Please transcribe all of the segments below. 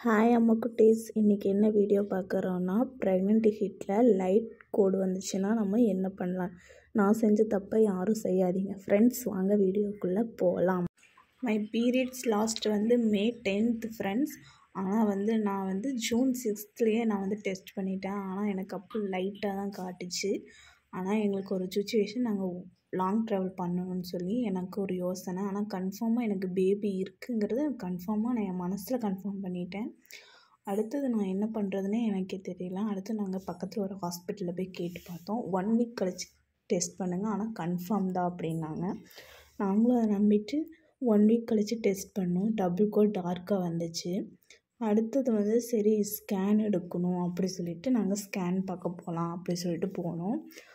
hi அம்மா குட்டீஸ் இன்றைக்கி என்ன வீடியோ பார்க்குறோன்னா ப்ரெக்னென்ட் ஹிட்டில் லைட் கோடு வந்துச்சுன்னா நம்ம என்ன பண்ணலாம் நான் செஞ்ச தப்பை யாரும் செய்யாதீங்க ஃப்ரெண்ட்ஸ் வாங்க வீடியோக்குள்ளே போகலாம் மை பீரியட்ஸ் லாஸ்ட் வந்து மே டென்த் ஃப்ரெண்ட்ஸ் ஆனால் வந்து நான் வந்து ஜூன் சிக்ஸ்த்லேயே நான் வந்து டெஸ்ட் பண்ணிட்டேன் ஆனால் எனக்கு அப்போ லைட்டாக தான் காட்டுச்சு ஆனால் எங்களுக்கு ஒரு சுச்சுவேஷன் நாங்கள் லாங் ட்ராவல் பண்ணணும்னு சொல்லி எனக்கு ஒரு யோசனை ஆனால் கன்ஃபார்மாக எனக்கு பேபி இருக்குங்கிறது கன்ஃபார்மாக நான் என் மனசில் கன்ஃபார்ம் பண்ணிட்டேன் அடுத்தது நான் என்ன பண்ணுறதுனே எனக்கே தெரியல அடுத்து நாங்கள் பக்கத்தில் ஒரு ஹாஸ்பிட்டலில் போய் கேட்டு பார்த்தோம் ஒன் வீக் கழிச்சு டெஸ்ட் பண்ணுங்கள் ஆனால் கன்ஃபார்ம் தான் அப்படின்னாங்க நாங்களும் அதை நம்பிட்டு ஒன் வீக் கழித்து டெஸ்ட் பண்ணோம் டபுள் கோட் டார்க்காக வந்துச்சு அடுத்தது வந்து சரி ஸ்கேன் எடுக்கணும் அப்படி சொல்லிட்டு நாங்கள் ஸ்கேன் பார்க்க போகலாம் அப்படி சொல்லிட்டு போனோம்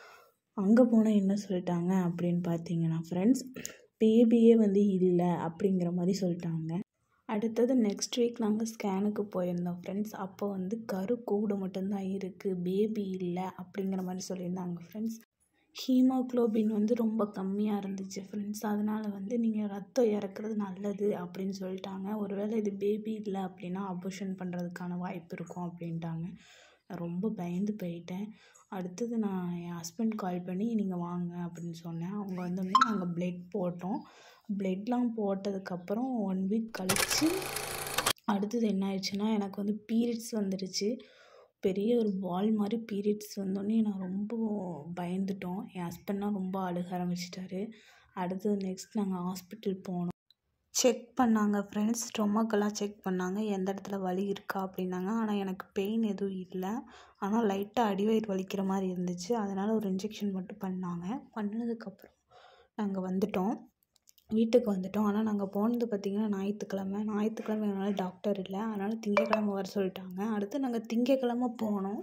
அங்கே போனால் என்ன சொல்லிட்டாங்க அப்படின்னு பார்த்தீங்கன்னா ஃப்ரெண்ட்ஸ் பேபியே வந்து இல்லை அப்படிங்கிற மாதிரி சொல்லிட்டாங்க அடுத்தது நெக்ஸ்ட் வீக் நாங்கள் ஸ்கேனுக்கு போயிருந்தோம் ஃப்ரெண்ட்ஸ் அப்போ வந்து கரு கூடு மட்டும்தான் இருக்குது பேபி இல்லை அப்படிங்கிற மாதிரி சொல்லியிருந்தாங்க ஃப்ரெண்ட்ஸ் ஹீமோக்ளோபின் வந்து ரொம்ப கம்மியாக இருந்துச்சு ஃப்ரெண்ட்ஸ் அதனால் வந்து நீங்கள் ரத்தம் இறக்குறது நல்லது அப்படின்னு சொல்லிட்டாங்க ஒருவேளை இது பேபி இல்லை அப்படின்னா அபோஷன் பண்ணுறதுக்கான வாய்ப்பு இருக்கும் அப்படின்ட்டாங்க நான் ரொம்ப பயந்து போயிட்டேன் அடுத்தது நான் என் ஹஸ்பண்ட் கால் பண்ணி நீங்கள் வாங்க அப்படின்னு சொன்னேன் அவங்க வந்தோடனே நாங்கள் பிளட் போட்டோம் பிளட்லாம் போட்டதுக்கப்புறம் ஒன் வீக் கழித்து அடுத்தது என்ன ஆயிடுச்சுன்னா எனக்கு வந்து பீரியட்ஸ் வந்துடுச்சு பெரிய ஒரு பால் மாதிரி பீரியட்ஸ் வந்தோடனே நான் ரொம்ப பயந்துட்டோம் என் ஹஸ்பண்ட்லாம் ரொம்ப அழுக ஆரம்பிச்சிட்டாரு அடுத்தது நெக்ஸ்ட் நாங்கள் ஹாஸ்பிட்டல் போனோம் செக் பண்ணாங்க ஃப்ரெண்ட்ஸ் ஸ்டொமக்கெல்லாம் செக் பண்ணாங்க எந்த இடத்துல வலி இருக்கா அப்படின்னாங்க ஆனால் எனக்கு பெயின் எதுவும் இல்லை ஆனால் லைட்டாக அடிவயிறு வலிக்கிற மாதிரி இருந்துச்சு அதனால் ஒரு இன்ஜெக்ஷன் மட்டும் பண்ணாங்க பண்ணினதுக்கப்புறம் நாங்கள் வந்துட்டோம் வீட்டுக்கு வந்துட்டோம் ஆனால் நாங்கள் போனது பார்த்திங்கன்னா ஞாயிற்றுக்கிழமை ஞாயிற்றுக்கிழமை அதனால் டாக்டர் இல்லை அதனால் திங்கக்கிழமை வர சொல்லிட்டாங்க அடுத்து நாங்கள் திங்கக்கிழமை போனோம்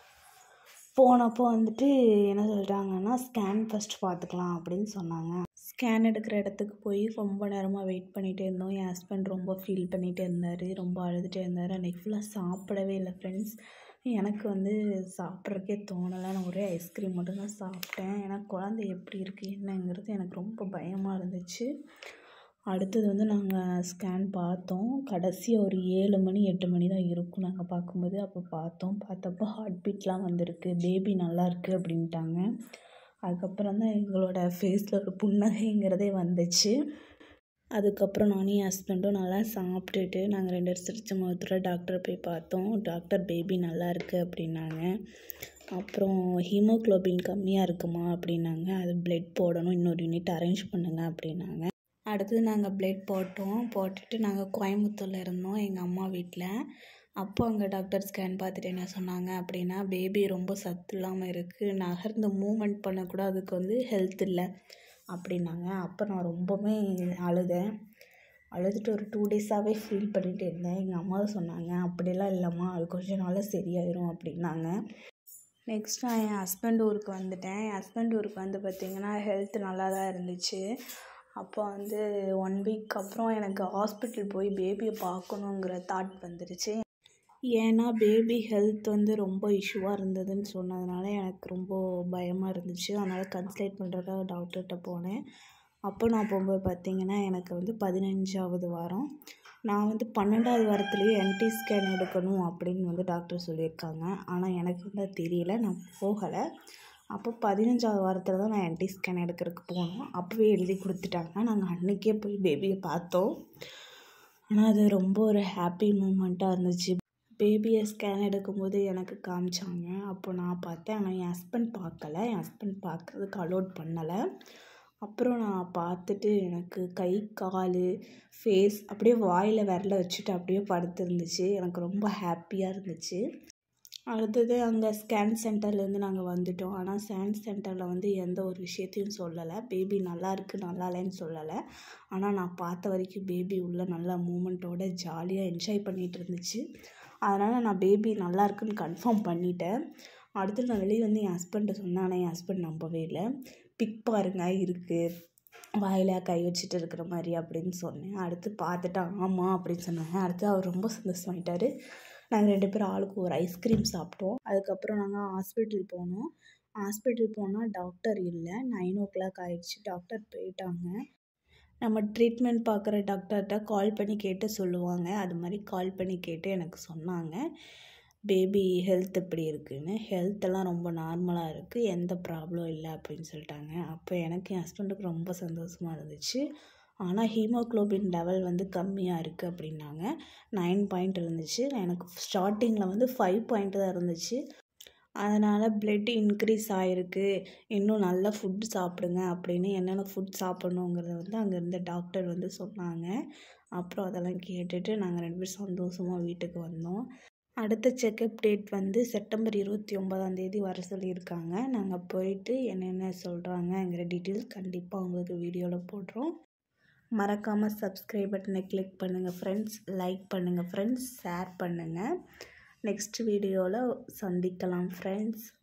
போனப்போ வந்துட்டு என்ன சொல்லிட்டாங்கன்னா ஸ்கேன் ஃபஸ்ட் பார்த்துக்கலாம் அப்படின்னு சொன்னாங்க ஸ்கேன் எடுக்கிற இடத்துக்கு போய் ரொம்ப நேரமாக வெயிட் பண்ணிகிட்டே இருந்தோம் என் ஹஸ்பண்ட் ரொம்ப ஃபீல் பண்ணிகிட்டே இருந்தார் ரொம்ப அழுதுகிட்டே இருந்தார் அன்றைக்கி ஃபுல்லாக சாப்பிடவே இல்லை ஃப்ரெண்ட்ஸ் எனக்கு வந்து சாப்பிட்றக்கே தோணலை நான் ஒரே ஐஸ்கிரீம் மட்டும்தான் சாப்பிட்டேன் ஏன்னா குழந்தை எப்படி இருக்குது என்னங்கிறது எனக்கு ரொம்ப பயமாக இருந்துச்சு அடுத்தது வந்து நாங்கள் ஸ்கேன் பார்த்தோம் கடைசியாக ஒரு ஏழு மணி எட்டு மணி தான் இருக்கும் நாங்கள் பார்க்கும்போது அப்போ பார்த்தோம் பார்த்தப்போ ஹார்ட் பீட்லாம் வந்திருக்கு பேபி நல்லா இருக்குது அப்படின்ட்டாங்க அதுக்கப்புறம் தான் எங்களோட ஃபேஸில் ஒரு புன்னகைங்கிறதே வந்துச்சு அதுக்கப்புறம் நானும் என் ஹஸ்பண்டும் நல்லா சாப்பிட்டுட்டு நாங்கள் ரெண்டு பேரும் சிரிச்ச முகத்தில் டாக்டரை போய் பார்த்தோம் டாக்டர் பேபி நல்லா இருக்குது அப்படின்னாங்க அப்புறம் ஹீமோக்ளோபின் கம்மியாக இருக்குமா அப்படின்னாங்க அது பிளட் போடணும் இன்னொரு யூனிட் அரேஞ்ச் பண்ணுங்க அப்படின்னாங்க அடுத்தது நாங்கள் பிளட் போட்டோம் போட்டுட்டு நாங்கள் கோயம்புத்தூரில் இருந்தோம் எங்கள் அம்மா வீட்டில் அப்போ அங்கே டாக்டர் ஸ்கேன் பார்த்துட்டு என்ன சொன்னாங்க அப்படின்னா பேபி ரொம்ப சத்து இல்லாமல் இருக்குது நகர்ந்து மூமெண்ட் பண்ணக்கூட அதுக்கு வந்து ஹெல்த் இல்லை அப்படின்னாங்க அப்போ நான் ரொம்பவே அழுதேன் அழுதுட்டு ஒரு டூ டேஸாகவே ஃபீல் பண்ணிகிட்டு இருந்தேன் எங்கள் அம்மா தான் சொன்னாங்க அப்படிலாம் இல்லைம்மா அது கொஞ்ச நாளில் சரியாயிரும் அப்படின்னாங்க நெக்ஸ்ட் நான் என் ஹஸ்பண்ட் ஊருக்கு வந்துட்டேன் என் ஹஸ்பண்ட் ஊருக்கு வந்து பார்த்திங்கன்னா ஹெல்த் நல்லா தான் இருந்துச்சு அப்போ வந்து ஒன் வீக் அப்புறம் எனக்கு ஹாஸ்பிட்டல் போய் பேபியை பார்க்கணுங்கிற தாட் வந்துடுச்சு ஏன்னா பேபி ஹெல்த் வந்து ரொம்ப இஷ்யூவாக இருந்ததுன்னு சொன்னதுனால எனக்கு ரொம்ப பயமாக இருந்துச்சு அதனால் கன்சல்ட் பண்ணுறதுக்காக டாக்டர்கிட்ட போனேன் அப்போ நான் போகும்போது பார்த்திங்கன்னா எனக்கு வந்து பதினஞ்சாவது வாரம் நான் வந்து பன்னெண்டாவது வாரத்துலேயே என்டி ஸ்கேன் எடுக்கணும் அப்படின்னு வந்து டாக்டர் சொல்லியிருக்காங்க ஆனால் எனக்கு வந்து தெரியல நான் போகலை அப்போ பதினஞ்சாவது வாரத்தில் தான் நான் என்டி ஸ்கேன் எடுக்கிறதுக்கு போனோம் அப்போவே எழுதி கொடுத்துட்டாங்க நாங்கள் அன்றைக்கே போய் பேபியை பார்த்தோம் ஆனால் அது ரொம்ப ஒரு ஹாப்பி மூமெண்ட்டாக இருந்துச்சு பேபியை ஸ்கேன் எடுக்கும்போது எனக்கு காமிச்சாங்க அப்போ நான் பார்த்தேன் ஆனால் என் ஹஸ்பண்ட் பார்க்கல என் ஹஸ்பண்ட் பார்க்குறதுக்கு அலோட் பண்ணலை அப்புறம் நான் பார்த்துட்டு எனக்கு கை கால் ஃபேஸ் அப்படியே வாயில் விரல வச்சுட்டு அப்படியே படுத்துருந்துச்சு எனக்கு ரொம்ப ஹாப்பியாக இருந்துச்சு அடுத்தது அங்கே ஸ்கேன் சென்டர்லேருந்து நாங்கள் வந்துட்டோம் ஆனால் ஸ்கேன் சென்டரில் வந்து எந்த ஒரு விஷயத்தையும் சொல்லலை பேபி நல்லா இருக்குது நல்லா இல்லைன்னு சொல்லலை ஆனால் நான் பார்த்த வரைக்கும் பேபி உள்ள நல்லா மூமெண்ட்டோட ஜாலியாக என்ஜாய் பண்ணிகிட்டு இருந்துச்சு அதனால் நான் பேபி நல்லா இருக்குன்னு கன்ஃபார்ம் பண்ணிட்டேன் அடுத்து நான் வெளியே வந்து என் ஹஸ்பண்ட்டை சொன்னேன் ஆனால் என் ஹஸ்பண்ட் நம்பவே இல்லை பிக் பாருங்க இருக்குது வாயில் கை வச்சுட்டு இருக்கிற மாதிரி அப்படின்னு சொன்னேன் அடுத்து பார்த்துட்டு ஆமாம் அப்படின்னு சொன்னாங்க அடுத்து அவர் ரொம்ப சந்தோஷமாயிட்டார் நாங்கள் ரெண்டு பேரும் ஆளுக்கு ஒரு ஐஸ்கிரீம் சாப்பிட்டோம் அதுக்கப்புறம் நாங்கள் ஹாஸ்பிட்டல் போனோம் ஹாஸ்பிட்டல் போனால் டாக்டர் இல்லை நைன் ஓ கிளாக் ஆகிடுச்சு டாக்டர் போயிட்டாங்க நம்ம ட்ரீட்மெண்ட் பார்க்குற டாக்டர்கிட்ட கால் பண்ணி கேட்டு சொல்லுவாங்க அது மாதிரி கால் பண்ணி கேட்டு எனக்கு சொன்னாங்க பேபி ஹெல்த் எப்படி இருக்குன்னு ஹெல்த்தெல்லாம் ரொம்ப நார்மலாக இருக்குது எந்த ப்ராப்ளம் இல்லை அப்படின்னு சொல்லிட்டாங்க அப்போ எனக்கு என் ஹஸ்பண்டுக்கு ரொம்ப சந்தோஷமாக இருந்துச்சு ஆனால் ஹீமோக்ளோபின் லெவல் வந்து கம்மியாக இருக்குது அப்படின்னாங்க நைன் பாயிண்ட் இருந்துச்சு எனக்கு ஸ்டார்டிங்கில் வந்து ஃபைவ் பாயிண்ட் தான் இருந்துச்சு அதனால் பிளட் இன்க்ரீஸ் ஆகிருக்கு இன்னும் நல்ல ஃபுட் சாப்பிடுங்க அப்படின்னு என்னென்ன ஃபுட் சாப்பிட்ணுங்கிறத வந்து அங்கே இருந்த டாக்டர் வந்து சொன்னாங்க அப்புறம் அதெல்லாம் கேட்டுட்டு நாங்கள் ரெண்டு பேரும் சந்தோஷமாக வீட்டுக்கு வந்தோம் அடுத்த செக்கப் டேட் வந்து செப்டம்பர் இருபத்தி ஒன்பதாம் தேதி வர சொல்லியிருக்காங்க நாங்கள் போயிட்டு என்னென்ன சொல்கிறாங்கங்கிற டீட்டெயில்ஸ் கண்டிப்பாக உங்களுக்கு வீடியோவில் போடுறோம் மறக்காமல் சப்ஸ்கிரைப் பட்டனை கிளிக் பண்ணுங்கள் ஃப்ரெண்ட்ஸ் லைக் பண்ணுங்கள் ஃப்ரெண்ட்ஸ் ஷேர் பண்ணுங்கள் நெக்ஸ்ட் வீடியோவில் சந்திக்கலாம் ஃப்ரெண்ட்ஸ்